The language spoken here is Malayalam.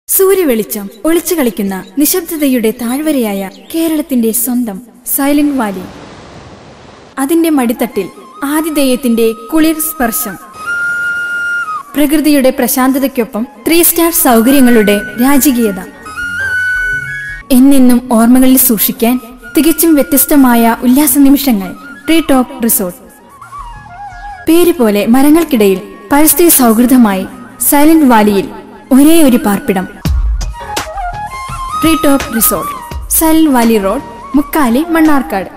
സൂര്യവെളിച്ചം ഒളിച്ചു കളിക്കുന്ന നിശബ്ദതയുടെ താഴ്വരയായ കേരളത്തിന്റെ സ്വന്തം സൈലന്റ് വാലി അതിന്റെ മടിത്തട്ടിൽ ആതിഥേയത്തിന്റെ കുളിർ സ്പർശം പ്രകൃതിയുടെ പ്രശാന്തതയ്ക്കൊപ്പം ത്രീ സ്റ്റാർ സൗകര്യങ്ങളുടെ രാജകീയത എന്നെന്നും ഓർമ്മകളിൽ സൂക്ഷിക്കാൻ തികച്ചും വ്യത്യസ്തമായ ഉല്ലാസ നിമിഷങ്ങൾ ട്രീ ടോപ്പ് റിസോർട്ട് പേര് പോലെ മരങ്ങൾക്കിടയിൽ പരിസ്ഥിതി സൗഹൃദമായി സൈലന്റ് വാലിയിൽ ഒരേ ഒരു പാർപ്പിടം tree top resort silent valley road Mukkali Mannarkkad